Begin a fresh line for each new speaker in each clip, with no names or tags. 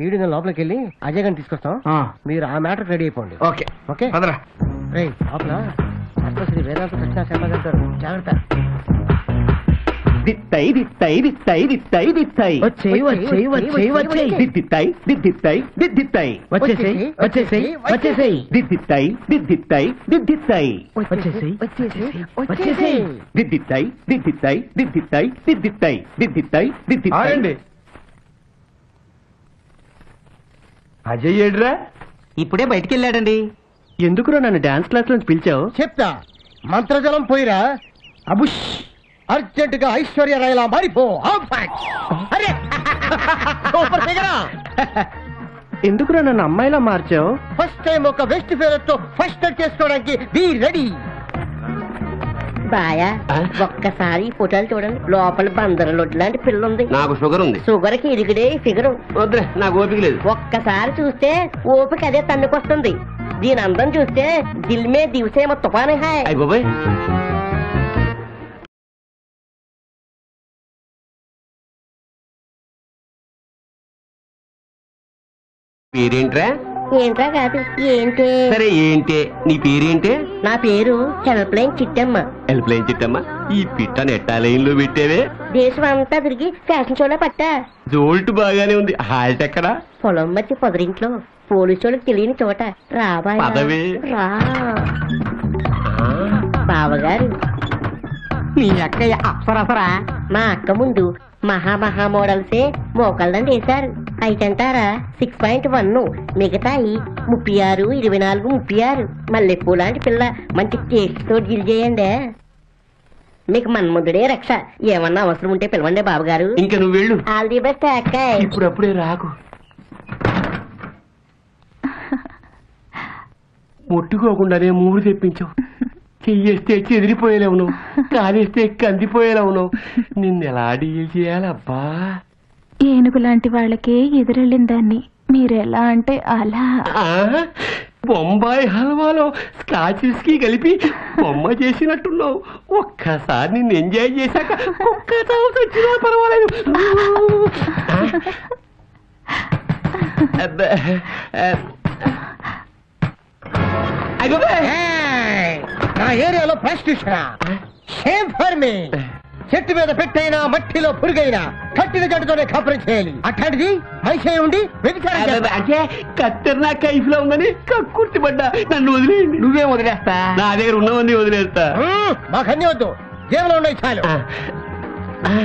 ఈడిన లోపలికి వెళ్ళి అజయ్ గారిని తీసుకొస్తాం మీరు ఆ మ్యాటర్ రెడీ అయిపోండి
ఓకే
ఓకే
పదరా
రే లోపల డాక్టర్ శ్రీ వేదాంత కృష్ణ శర్మ గారు జాగ్రత్త
దిత్తై దిత్తై దిత్తై దిత్తై దిత్తై
వచ్చేయ్, వచ్చేయ్, వచ్చేయ్, వచ్చేయ్.
దిద్దిత్తై దిద్దిత్తై దిద్దిత్తై
వచ్చేసేయ్ వచ్చేసేయ్ వచ్చేసేయ్
దిద్దిత్తై దిద్దిత్తై దిద్దిత్తై
వచ్చేసేయ్ వచ్చేసేయ్ వచ్చేసేయ్
దిద్దిత్తై దిద్దిత్తై దిద్దిత్తై దిద్దిత్తై దిద్దిత్తై దిద్దిత్తై
ఆగండి అజయ్ ఏడ్రా
ఇప్పుడే బయటికి వెళ్ళాడండి
ఎందుకురా నన్ను డాన్స్ క్లాస్ నుంచి పిలిచావు
చెప్తా మంత్రజలం పోయిరా అబుష్ అర్జెంట్ గా ఐశ్వర్య రాయలా మారిపో ఆఫ్ ఫ్యాక్ట్. అరే సూపర్ ఫిగరా
ఎందుకురా నన్ను అమ్మాయిలా మార్చావు
ఫస్ట్ టైం ఒక వెస్ట్ ఫేర్ తో ఫస్ట్ చేసుకోవడానికి బీ రెడీ
బాయా ఒక్కసారి ఈ ఫోటోలు చూడండి లోపల బందర లొడ్డు లాంటి పిల్ల ఉంది
నాకు షుగర్ ఉంది
షుగర్ కి ఇరిగిడే ఫిగరు
వద్దులే నాకు ఓపిక లేదు
ఒక్కసారి చూస్తే ఓపిక అదే తన్నుకొస్తుంది దీని అందం చూస్తే దిల్ మే దివసేమ తుఫానే హాయ్
అయ్యి బాబాయ్ పేరేంట్రా
ఏంట్రా కాదు ఏంటి
సరే ఏంటే నీ పేరేంటే
నా పేరు హెల్ప్లైన్ చిట్టమ్మ
హెల్ప్ లైన్ చిట్టమ్మా ఈ పిట్ట నెట్టా లైన్ లో పెట్టేవే
దేశం అంతా తిరిగి ఫ్యాషన్ షోలో పట్టా
జోల్ట్ బాగానే ఉంది హాల్ట్ ఎక్కడా
పొలం మధ్య పొదరింట్లో పోలీసు వాళ్ళకి తెలియని చోట రాబాయ్
పదవే.
రా బావగారు
నీ అక్కయ్య అప్సరసరా
మా అక్క ముందు మహా మహా మోడల్సే మోకళ్ళని వేశారు అయితంటారా సిక్స్ పాయింట్ వన్ మిగతాయి ముప్పై ఆరు ఇరవై నాలుగు ముప్పై ఆరు మల్లెపూ లాంటి పిల్ల మంచి టేస్ట్ తో డీల్ చేయండి మీకు మన్ముద్దుడే రక్ష ఏమన్నా అవసరం ఉంటే పిలవండి బాబుగారు
ఇంకా నువ్వు వెళ్ళు
ఆల్ ది బెస్ట్ అక్కాయ్
ఇప్పుడప్పుడే రాకు ముట్టుకోకుండానే మూడు తెప్పించావు చెయ్యేస్తే చెదిరిపోయేలేవు నువ్వు కాలేస్తే కందిపోయేలేవు నువ్వు నిన్ను ఎలా డీల్ చేయాలబ్బా
ఏనుగు లాంటి వాళ్ళకే ఎదురెళ్ళిన దాన్ని మీరెలా అంటే అలా
ఆ? బొంబాయి హల్వాలో స్కాచ్ విస్కీ కలిపి బొమ్మ చేసినట్టున్నావు ఒక్కసారి నిన్ను ఎంజాయ్ చేశాక కుక్క చావు చచ్చినా పర్వాలేదు అబ్బా. అయ్యో బే.
ఏయ్, నా ఏరియాలో ప్రాస్టిట్యూషన్ సేమ్ ఫర్ మీ చెట్టు మీద పెట్టైనా మట్టిలో పురుగైనా కట్టిన జట్టుతోనే కాపురం చేయాలి అట్లాంటిది మనిషి అయి ఉండి వ్యభిచారం
అబ్బా,
చేస్తా.
అంటే కత్తెర నా కైఫ్ లో ఉందని కక్కుర్తి పడ్డా నన్ను వదిలేయండి
నువ్వేం వదిలేస్తా
నా దగ్గర ఉన్నవన్నీ వదిలేస్తా
మ్మ్, మాకు అన్ని వద్దు జేబులో ఉన్నాయి చాలు
ఆ. ఆ.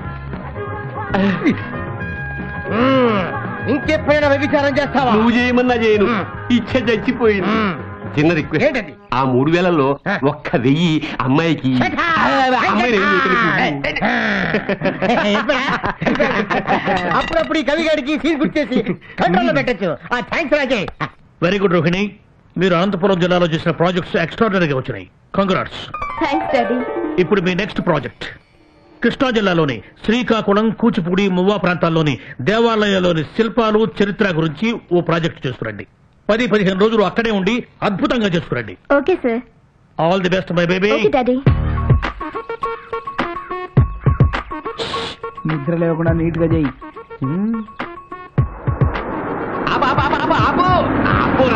మ్మ్, ఇంకెప్పుడైనా వ్యభిచారం చేస్తావా
నువ్వు చేయమన్నా చేయను
మ్మ్.
ఇచ్చ చచ్చిపోయింది
మ్మ్.
చిన్న రిక్వెస్ట్
ఏంటది
ఆ మూడు వేలలో
ఆ.
ఒక్క వెయ్యి అమ్మాయికి
Shut up!
ఆ, అమ్మాయిని
Shut up!
ఇతనికి.
ఎప్పుడా? అప్పుడప్పుడు ఈ కవిగాడికి సీన్ గుర్తేసి కంట్రోల్లో పెట్టచ్చు ఆ థ్యాంక్స్ రాజే
వెరీ గుడ్ రోహిణి మీరు అనంతపురం జిల్లాలో చేసిన ప్రాజెక్ట్స్ ఎక్స్ట్రాడనరీగా వచ్చినాయి కంగ్రాట్స్
థ్యాంక్స్ డాడీ
ఇప్పుడు మీ నెక్స్ట్ ప్రాజెక్ట్ కృష్ణా జిల్లాలోని శ్రీకాకుళం కూచిపూడి మువ్వా ప్రాంతాల్లోని దేవాలయాల్లోని శిల్పాలు చరిత్ర గురించి ఓ ప్రాజెక్ట్ చేస్తురండి పది పదిహేను రోజులు అక్కడే ఉండి అద్భుతంగా చేసుకురండి
okay sir
all the best my baby
okay daddy
నిద్ర లేకుండా నీట్ గా చెయ్యి
ఆపు, ఆపు, ఆపు, ఆపు, ఆపు. ఆపురా.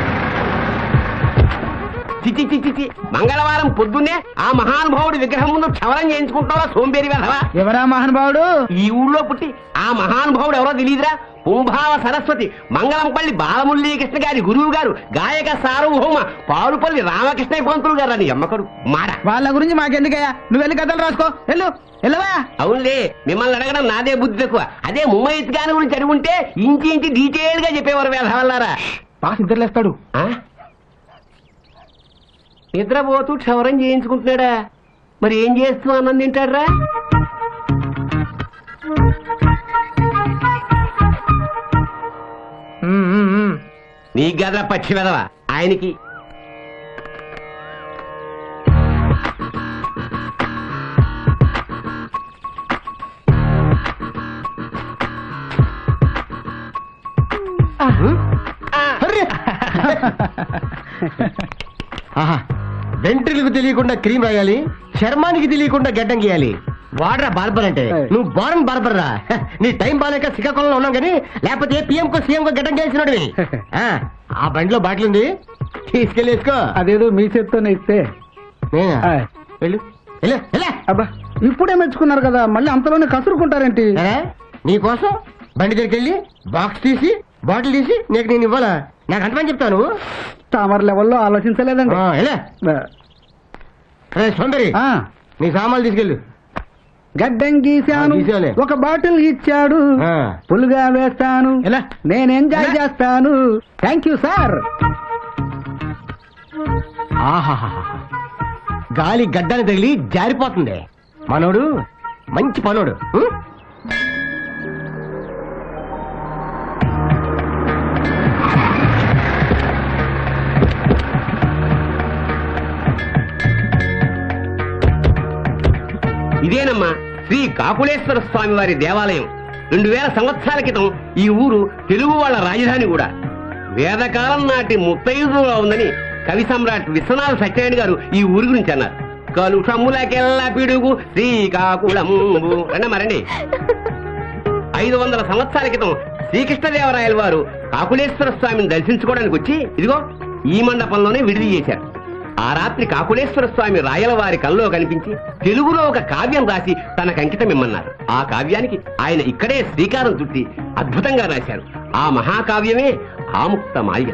చి, చి, చి, చి, చి. మంగళవారం పొద్దున్నే ఆ మహానుభావుడి విగ్రహం ముందు క్షవరం చేయించుకుంటావా సోంబేరి వెధవా
ఎవరా మహానుభావుడు
ఈ ఊళ్ళో పుట్టి ఆ మహానుభావుడు ఎవరో తెలియదురా కుంభావ సరస్వతి మంగళంపల్లి బాలమురళీకృష్ణ గారి గురువు గారు గాయక సార్వభౌమ పారుపల్లి రామకృష్ణ పంతులు గారు అని అమ్మకడు మాట
వాళ్ళ గురించి మాకెందుకయ్యా నువ్వు వెళ్ళి కథలు రాసుకో వెళ్ళు వెళ్ళవా
అవునులే మిమ్మల్ని అడగడం నాదే బుద్ధి తక్కువ అదే ముమ్మయ్య గాని గురించి అడిగి ఉంటే ఇంచి ఇంచి డీటెయిల్ గా చెప్పేవారు వేధవల్లారా
బాస్ నిద్రలేస్తాడు
ఆ? నిద్రపోతూ క్షవరం చేయించుకుంటున్నాడా మరి ఏం చేస్తూ అన్నం తింటాడ్రా నీకు గదరా పచ్చి వెదవా ఆయనకి
వెంట్రులకు తెలియకుండా క్రీమ్ రాయాలి చర్మానికి తెలియకుండా గడ్డం గీయాలి వాడరా బార్బర్ అంటే నువ్వు బారన్ బార్బర్ రా నీ టైం బాగాలేక శ్రీకాకుళంలో ఉన్నాం కానీ లేకపోతే ఏ పిఎం కో సీఎం కో గడ్డం చేసినాడు ఆ బండిలో బాటిల్ ఉంది తీసుకెళ్ళి వేసుకో
అదేదో మీ చేత్తోనే ఇస్తే
నేనా?
ఆయ్.
వెళ్ళు వెళ్ళు, వెళ్ళు.
అబ్బా ఇప్పుడే మెచ్చుకున్నారు కదా మళ్ళీ అంతలోనే కసురుకుంటారేంటి
ఏ? నీకోసం బండి దగ్గరికి వెళ్ళి బాక్స్ తీసి బాటిల్ తీసి నీకు నేను ఇవ్వాలా నాకు అంతమని చెప్తాను
తామర లెవెల్లో ఆలోచించలేదండి
ఆ, వెళ్ళు. రే, సౌందరి
ఆ,
నీ సామాన్లు తీసుకెళ్ళు
గడ్డం గీశాను
ఆ, గీశాలే.
ఒక బాటిల్ ఇచ్చాడు
ఆ.
పులుగా వేస్తాను
ఎలా?
నేను ఎంజాయ్
ఎలా?
చేస్తాను థ్యాంక్ యూ సార్
ఆహాహాహా. గాలి గడ్డని తగిలి జారిపోతుంది మనోడు మంచి పనోడు ఉం?
ఇదేనమ్మా శ్రీ కాకులేశ్వర స్వామి వారి దేవాలయం రెండు వేల సంవత్సరాల క్రితం ఈ ఊరు తెలుగు వాళ్ళ రాజధాని కూడా వేదకాలం నాటి ముత్తైదులో ఉందని కవి సమ్రాట్ విశ్వనాథ సత్యనారాయణ గారు ఈ ఊరి గురించి అన్నారు కలుషములకెల్ల పిడుగు శ్రీకాకుళంబు రండి మరండి ఐదు వందల సంవత్సరాల క్రితం శ్రీకృష్ణదేవరాయల వారు కాకులేశ్వర స్వామిని దర్శించుకోవడానికి వచ్చి ఇదిగో ఈ మండపంలోనే విడిది చేశారు ఆ రాత్రి కాకులేశ్వర స్వామి రాయల వారి కల్లో కనిపించి తెలుగులో ఒక కావ్యం రాసి తనకు అంకితం ఇమ్మన్నారు ఆ కావ్యానికి ఆయన ఇక్కడే శ్రీకారం చుట్టి అద్భుతంగా రాశారు ఆ మహాకావ్యమే ఆముక్త మాల్యత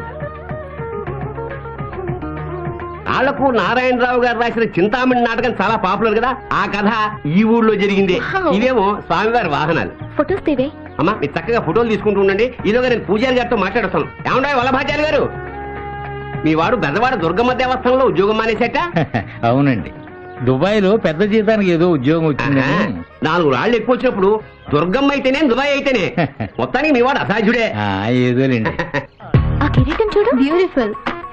ఆళ్లకు నారాయణరావు గారు రాసిన చింతామణి నాటకం చాలా పాపులర్ కదా ఆ కథ ఈ ఊళ్ళో జరిగిందే ఇవేమో స్వామివారి వాహనాలు
ఫొటోస్ తీవే
అమ్మా మీరు చక్కగా ఫోటోలు తీసుకుంటూ ఉండండి ఈలోగా నేను పూజారి గారితో మాట్లాడొస్తాను ఏమంటాయి వల్లభాచార్య గారు మీ వాడు బెదవాడ దుర్గమ్మ దేవస్థానంలో ఉద్యోగం మానేసేట
అవునండి దుబాయ్ లో పెద్ద జీతానికి ఏదో ఉద్యోగం వచ్చిందని
నాలుగు రాళ్ళు ఎక్కువ వచ్చినప్పుడు దుర్గమ్మ అయితేనే దుబాయ్ అయితేనే మొత్తానికి మీ వాడు అసాధ్యుడే
ఆ, ఏదోలేండి
ఆ కిరీటం చూడు బ్యూటిఫుల్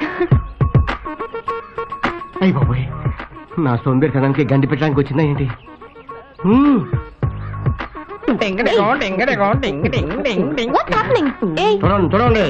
అయ్యి బాబోయ్ నా సోంబేరితనానికి గండి పెట్టడానికి వచ్చిందా ఏంటి ఉం.
వాట్స్ హ్యాపెనింగ్ ఏయ్
చూడండి చూడండి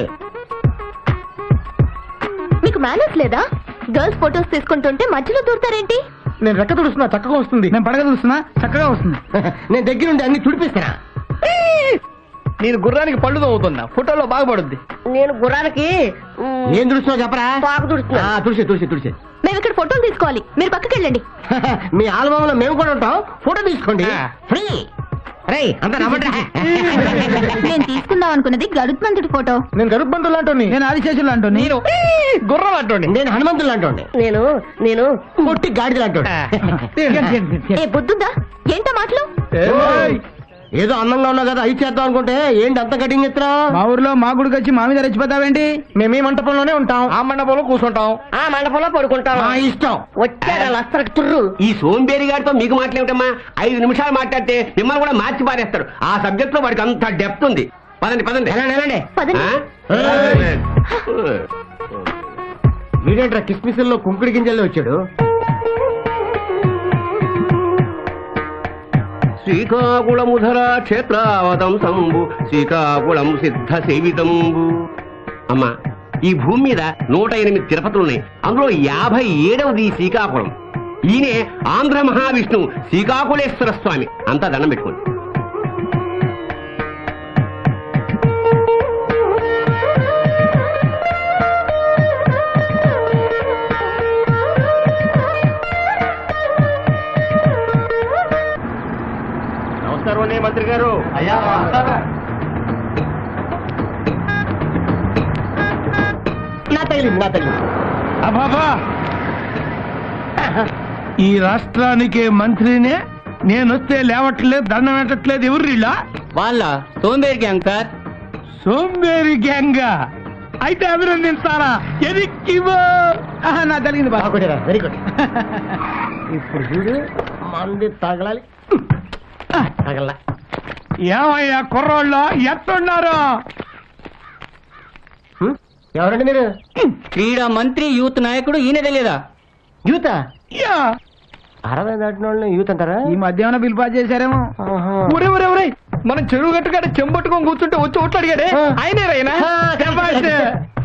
మీకు మేనర్స్ లేదా గర్ల్స్ ఫొటోస్ తీసుకుంటుంటే మధ్యలో దూరతారేంటి
నేను రెక్క తుడుస్తున్నా చక్కగా వస్తుంది నేను పడగ తుడుస్తున్నా చక్కగా వస్తుంది
నేను దగ్గరుండి అన్ని తుడిపిస్తానా
నేను గుర్రానికి పళ్ళు తవ్వుతున్నా ఫోటోలో బాగుపడుద్ది
నేను గుర్రానికి మ్,
ఏం తుడుస్తున్నావు చెప్పరా
పాకు తుడుస్తున్నా.
ఆ, తుడిసే తుడిసే తుడిసే
మేము ఇక్కడ ఫోటోలు తీసుకోవాలి మీరు పక్కకి వెళ్ళండి
మీ ఆల్బమ్ మేము కూడా ఉంటాం ఫోటో తీసుకోండి ఫ్రీ రే అంత రమ్మంటారా
నేను తీసుకుందాం అనుకున్నది గరుత్మంతుడి ఫోటో
నేను గరుత్మంతులు అంటోని నేను ఆదిశేషులు అంటోని
నేను గుర్రం అంటోండి
నేను హనుమంతులు అంటోండి
నేను నేను
కొట్టి గాడిదలు అంటోండి
ఏ బుద్ధుందా ఏంటా మాటలు
ఏదో అందంగా ఉన్నావు కదా అయి చేద్దాం అనుకుంటే ఏంటి అంత కటింగ్ ఇస్తున్నా
మా ఊర్లో మా గుడికి వచ్చి మా మీద రెచ్చిపోతావేంటి మేము ఈ మంటపంలోనే ఉంటాం
ఆ మండపంలో కూర్చుంటాం
ఆ మండపంలో పడుకుంటాను
మా ఇష్టం
వచ్చాడు లస్తరకు తుర్రు
ఈ సోంబేరి గారితో మీకు మాట్లాడటమ్మా ఐదు నిమిషాలు మాట్లాడితే మిమ్మల్ని కూడా మార్చి పారేస్తాడు ఆ సబ్జెక్ట్ లో వాడికి అంత డెప్త్ ఉంది పదండి పదండి
వెళ్ళండి వెళ్ళండి
పదండి
ఆ?
వీడేంట్రా కిస్మిస్లో కుంకుడి గింజల్లో వచ్చాడు
శ్రీకాకుళముధర క్షేత్రావతం సంబు శ్రీకాకుళం సిద్ధ సేవితంబు అమ్మా ఈ భూమి మీద నూట ఎనిమిది తిరుపతులున్నాయి అందులో యాభై ఏడవది శ్రీకాకుళం ఈయనే ఆంధ్ర మహావిష్ణు శ్రీకాకుళేశ్వర స్వామి అంతా దండం పెట్టుకోండి
నమస్కారం అండి మంత్రి గారు అయ్యా నా తగిలింది నా తగిలింది
అబాబా ఈ రాష్ట్రానికి మంత్రినే నేనొస్తే లేవట్లేదు దండం పెట్టట్లేదు ఎవరు వీళ్ళ
వాళ్ళ సోంబేరి గ్యాంగ్ సార్
సోంబేరి గ్యాంగ్ అయితే అభినందిస్తారా ఎదిక్కివో
ఆహా, నా తగిలింది బాగా
వెరీ గుడ్ ఇప్పుడు చూడు మంది తగలాలి తగల
ఏమయ్యా కుర్రోళ్ళు ఎట్టున్నారు
ఎవరండి మీరు
క్రీడా మంత్రి యూత్ నాయకుడు ఈయన తెలియదా
యూత
యా.
అరవై దాటిన వాళ్ళని యూత్ అంటారా
ఈ మధ్య ఏమైనా బిల్ పాస్ చేశారేమో
ఆహా.
ఒరే ఒరే ఒరే మనం చెరువు గట్టుకాడ చెంబట్టుకొని కూర్చుంటే వచ్చి ఓట్లు అడిగాడే
ఆ.
ఆయనే రైనా
ఆ,
శభాష్.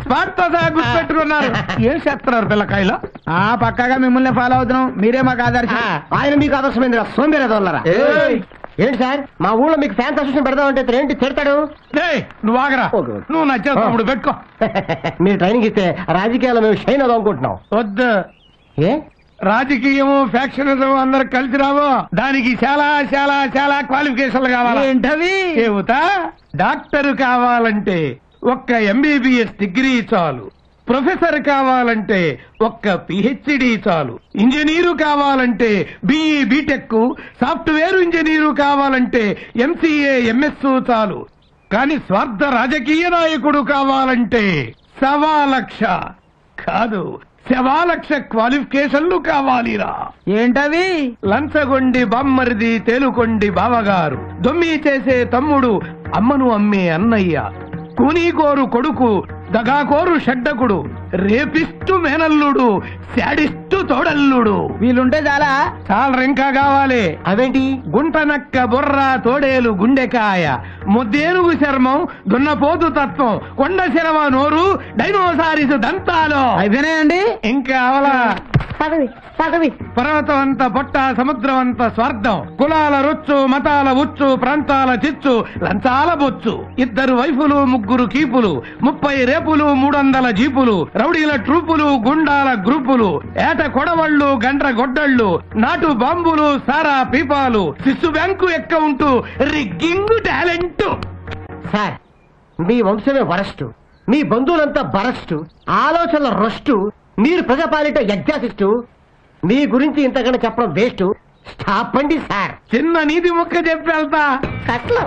స్పాట్ తో సహా గుర్తుపెట్టుకున్నారు ఏం చేస్తున్నారు పిల్లకాయలు ఆ పక్కగా మిమ్మల్ని ఫాలో అవుతున్నాం మీరే మాకు ఆదర్శం
ఆయన మీకు ఆదర్శమైంది సోంబేరేదోళ్ళరా
ఏయ్!
ఏంటి సార్ మా ఊళ్ళో మీకు ఫ్యాన్స్ అసోసియేషన్ పెడదామంటే ఇతను ఏంటి తిడతాడు
ఏయ్, నువ్వు ఆగరా
ఓకే.
నువ్వు నచ్చేస్తాడు పెట్టుకో
మీరు ట్రైనింగ్ ఇస్తే రాజకీయాల్లో మేము షైన్ అవుదాం అనుకుంటున్నాం
వద్దు
ఏ
రాజకీయము ఫ్యాక్షనిజం అందరు కలిసి రావు దానికి చాలా చాలా చాలా క్వాలిఫికేషన్లు కావాలి
ఏంటవి
చెబుతా డాక్టర్ కావాలంటే ఒక్క ఎంబీబీఎస్ డిగ్రీ చాలు ప్రొఫెసర్ కావాలంటే ఒక్క పిహెచ్డి చాలు ఇంజనీరు కావాలంటే బిఈ బీటెక్ సాఫ్ట్వేర్ ఇంజనీరు కావాలంటే ఎంసీఏ ఎంఎస్ చాలు కానీ స్వార్థ రాజకీయ నాయకుడు కావాలంటే సవా లక్ష కాదు శవా లక్ష క్వాలిఫికేషన్లు కావాలిరా
ఏంటవి
లంచగొండి బామ్మరిది తేలుకొండి బావగారు దొమ్మి చేసే తమ్ముడు అమ్మను అమ్మే అన్నయ్య కూనీకోరు కొడుకు దగాకోరు షడ్డకుడు రేపిస్తు మేనల్లుడు శాడిస్టు తోడల్లుడు
వీళ్ళుంటే చాలా
చాలా ఇంకా కావాలి
అవేంటి
గుంట నక్క బుర్ర తోడేలు గుండెకాయ ముద్దేనుగు చర్మం దున్నపోతు తత్వం కొండ శరవ నోరు డైనోసారిస్ దంతాలు
అయిపోయినాయండి
ఇంకా అవలా
పదవి పదవి
పర్వతం అంత పొట్ట సముద్రం అంత స్వార్థం కులాల రొచ్చు మతాల ఉచ్చు ప్రాంతాల చిచ్చు లంచాల బొచ్చు ఇద్దరు వైఫులు ముగ్గురు కీపులు ముప్పై రేపులు మూడొందల జీపులు రౌడీల ట్రూపులు గుండాల గ్రూపులు ఏట కొడవళ్ళు గండ్ర గొడ్డళ్ళు నాటు బాంబులు సారా పీపాలు శిశు bank account rigging talent
sir మీ వంశమే వరస్టు మీ బంధువులంతా బరస్టు ఆలోచనల రొస్టు మీరు ప్రజాపాలిట యజ్ఞాసిస్తూ మీ గురించి ఇంతకన్నా చెప్పడం వేస్ట్ స్టాప్ అండి సార్
చిన్న నీతి ముక్క చెప్పి వెళ్తా
కట్లు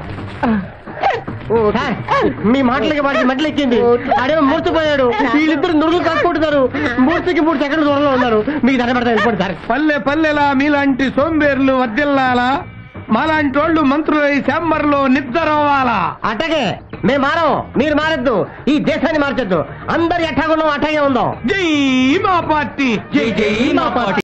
సార్, మీ మాటలకి వాడికి మట్లెక్కింది ఆడేమో మూర్చిపోయాడు వీళ్ళిద్దరు నురుగులు కాసుకుంటున్నారు మూర్తికి మూడు సెకండ్లు దూరంలో ఉన్నారు మీకు దండ పెడతా వెళ్ళిపోండి సార్
పల్లె పల్లెలా మీలాంటి సోంబేర్లు వర్దిల్లాలా మాలాంటి వాళ్ళు మంత్రులై శాంబర్లో నిద్రవాలా
అట్టగే మేము మారం మీరు మారద్దు ఈ దేశాన్ని మార్చొద్దు అందరు ఎట్టాగున్నాం అట్టాగే ఉందాం
జై మా పార్టీ
జై జై మా పార్టీ